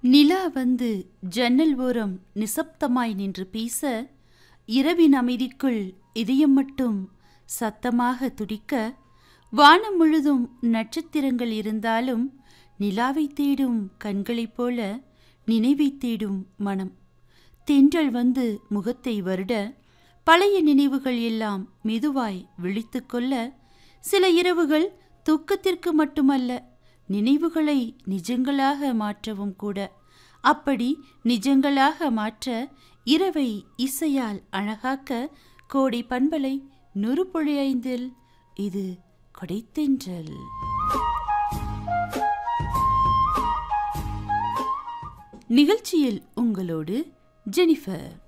நிலா வந்து ஜன்னல் ஓரம் நிசப்தமாய் நின்று பேச இரவின் அமைதிக்குள் இதயம் மட்டும் சத்தமாக துடிக்க வானம் முழுதும் நட்சத்திரங்கள் இருந்தாலும் நிலாவை தேடும் கண்களைப் போல நினைவை தேடும் மனம் தென்றல் வந்து முகத்தை வருட பழைய நினைவுகள் எல்லாம் மெதுவாய் விழித்துக்கொள்ள சில இரவுகள் தூக்கத்திற்கு மட்டுமல்ல நினைவுகளை நிஜங்களாக மாற்றவும் கூட அப்படி நிஜங்களாக மாற்ற இரவை இசையால் அழகாக்க கோடை பண்பலை நூறு புள்ளி ஐந்தில் இது கொடைத்தென்றல் நிகழ்ச்சியில் உங்களோடு ஜெனிஃபர்